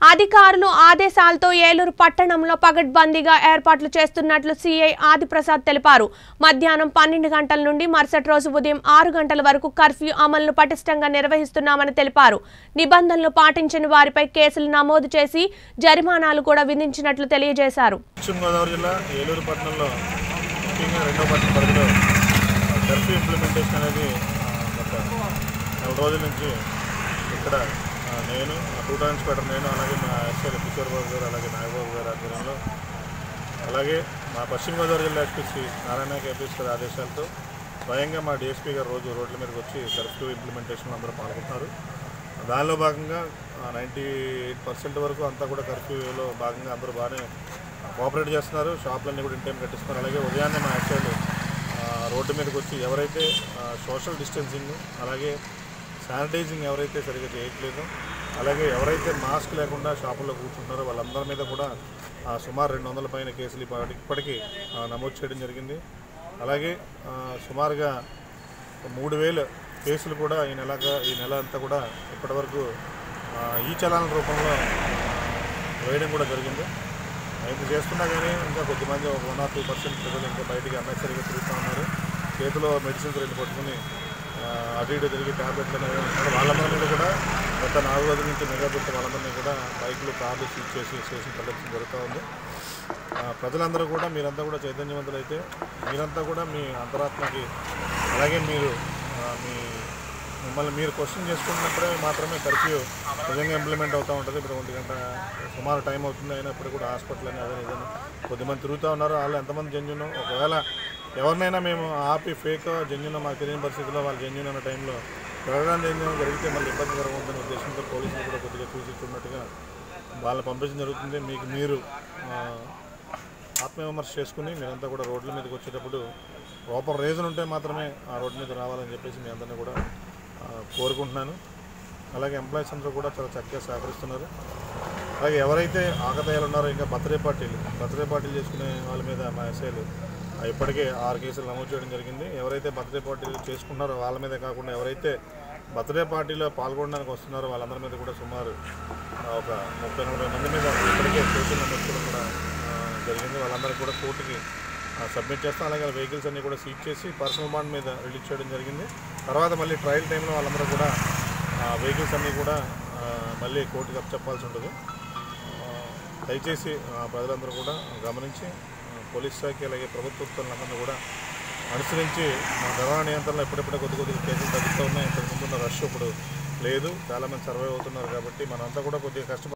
అధికారులు ఆదేశాలతో ఏలూరు పట్టణంలో పగడ్బందీగా ఏర్పాట్లు చేస్తున్నట్లు సీఐ ఆదిప్రసాద్ తెలిపారు మధ్యాహ్నం పన్నెండు గంటల నుండి మరుసటి రోజు ఉదయం ఆరు గంటల వరకు కర్ఫ్యూ అమలును పటిష్టంగా నిర్వహిస్తున్నామని తెలిపారు నిబంధనలు పాటించని వారిపై కేసులు నమోదు చేసి జరిమానాలు కూడా విధించినట్లు తెలియజేశారు పశ్చిమ గోదావరి జిల్లా ఏలూరు పట్టణంలో ముఖ్యంగా రెండో పట్టణ పరిధిలో కర్ఫ్యూ ఇంప్లిమెంటేషన్ అనేది ఆ, గత నెల రోజుల నుంచి ఇక్కడ ఆ, నేను టూ టైమ్స్ పెట్టర్ నేను అలాగే మా ఎస్ఐ కిషోర్ బాబు గారు అలాగే నాగబాబు గారు ఆధ్వర్యంలో అలాగే మా పశ్చిమ గోదావరి జిల్లా ఎస్పీ శ్రీ నారాయణ కేపీఎస్ గారి ఆదేశాలతో స్వయంగా మా డిఎస్పీ గారు రోజు రోడ్ల మీదకి వచ్చి కర్ఫ్యూ ఇంప్లిమెంటేషన్లో అందరూ పాల్గొంటున్నారు దానిలో భాగంగా నైంటీ ఎయిట్ పర్సెంట్ వరకు అంతా కూడా కర్ఫ్యూలో భాగంగా అందరూ బాగానే కోఆపరేట్ చేస్తున్నారు షాపులన్నీ కూడా ఇన్ టైం కట్టిస్తున్నారు అలాగే ఉదయాన్నే మా యాక్చువల్ రోడ్డు మీదకి వచ్చి ఎవరైతే సోషల్ డిస్టెన్సింగ్ అలాగే శానిటైజింగ్ ఎవరైతే సరిగ్గా చేయట్లేదు అలాగే ఎవరైతే మాస్క్ లేకుండా షాపుల్లో కూర్చుంటున్నారో వాళ్ళందరి మీద కూడా ఆ, సుమారు రెండు వందల పైన కేసులు ఇప్పటి- ఇప్పటికీ ఆ, నమోదు చేయడం జరిగింది అలాగే ఆ, సుమారుగా ఒక మూడు వేల కేసులు కూడా ఈ నెలగా ఈ నెల అంతా కూడా ఇప్పటివరకు ఆ, ఈ చలాన రూపంలో ఆ, వేయడం కూడా జరిగింది ఇంత చేస్తున్నా కానీ ఇంకా కొద్దిమంది ఒక వన్ ఆర్ టూ పర్సెంట్ ప్రజలు ఇంకా బయటికి అన్నెసరిగా తిరుగుతూ ఉన్నారు చేతిలో మెడిసిన్స్ రెండు పట్టుకుని ఆ, అటు ఇటు తిరిగి ట్యాబ్లెట్లు అనేవి ఉంటున్నారు వాళ్ళందరి మీద కూడా గత నాలుగు రోజుల నుంచి మెగా పెట్టి వాళ్ళందరినీ కూడా బైకులు కార్లు సీజ్ చేసి స్టేషన్ తరలించడం జరుగుతూ ఉంది ఆ, ప్రజలందరూ కూడా మీరంతా కూడా చైతన్యవంతులైతే మీరంతా కూడా మీ అంతరాత్మకి అలాగే మీరు ఆ, మీ మిమ్మల్ని మీరు క్వశ్చన్ చేసుకున్నప్పుడే మాత్రమే కర్ఫ్యూ నిజంగా ఇంప్లిమెంట్ అవుతూ ఉంటుంది ఇప్పుడు ఒంటి గంట సుమారు టైం అవుతుంది అయినప్పుడు కూడా హాస్పిటల్ అని అదే ఏదైనా కొద్దిమంది తిరుగుతూ ఉన్నారు వాళ్ళు ఎంతమంది జెన్యున్ ఒకవేళ ఎవరినైనా మేము ఆపి ఫేక్ జెన్యున్ మాకు తెలియని పరిస్థితిలో వాళ్ళు జెన్యున్ అన్న టైంలో తిరగడం జెన్యున్ జరిగితే మళ్ళీ ఇబ్బంది జరగకూడదనే ఉద్దేశంతో పోలీసులు కూడా కొద్దిగా చూసి చూడనట్టుగా వాళ్ళని పంపించడం జరుగుతుంది మీకు మీరు ఆ, ఆత్మవిమర్శ చేసుకుని మీరంతా కూడా రోడ్ల మీదకి వచ్చేటప్పుడు ప్రాపర్ రీజన్ ఉంటే మాత్రమే ఆ రోడ్డు మీద రావాలని చెప్పేసి మీ అందరినీ కూడా ఆ, కోరుకుంటున్నాను అలాగే ఎంప్లాయీస్ అందరూ కూడా చాలా చక్కగా సహకరిస్తున్నారు అలాగే ఎవరైతే ఆకతాయాలు ఉన్నారో ఇంకా బర్త్డే పార్టీలు బర్త్డే పార్టీలు చేసుకునే వాళ్ళ మీద మా ఎస్ఐలు ఆ, ఇప్పటికే ఆరు కేసులు నమోదు చేయడం జరిగింది ఎవరైతే బర్త్డే పార్టీలు చేసుకున్నారో వాళ్ళ మీదే కాకుండా ఎవరైతే బర్త్డే పార్టీలో పాల్గొనడానికి వస్తున్నారో వాళ్ళందరి మీద కూడా సుమారు ఆ, ఒక ముప్పై నలభై మంది మీద ఇప్పటికే కేసులు నమోదు చేయడం కూడా ఆ, జరిగింది వాళ్ళందరికీ కూడా కోర్టుకి సబ్మిట్ చేస్తాం అలాగే వెహికల్స్ అన్నీ కూడా సీజ్ చేసి పర్సనల్ బాండ్ మీద రిలీజ్ చేయడం జరిగింది తర్వాత మళ్ళీ ట్రయల్ టైంలో వాళ్ళందరూ కూడా వెహికల్స్ అన్నీ కూడా ఆ, మళ్ళీ కోర్టుకి అప్పచెప్పాల్సి ఉంటుంది ఆ, దయచేసి ఆ, ప్రజలందరూ కూడా గమనించి ఆ, పోలీస్ శాఖ అలాగే ప్రభుత్వ ఉత్తర్వులందరినీ కూడా అనుసరించి ఆ, రవాణా నియంత్రణలో ఎప్పుడెప్పుడే కొద్ది కొద్దిగా కేసులు తగ్గుతూ ఉన్నాయి ఇంతకు ముందున్న రష్ ఇప్పుడు లేదు చాలామంది సర్వే అవుతున్నారు కాబట్టి మనంతా కూడా కొద్దిగా కష్టపడి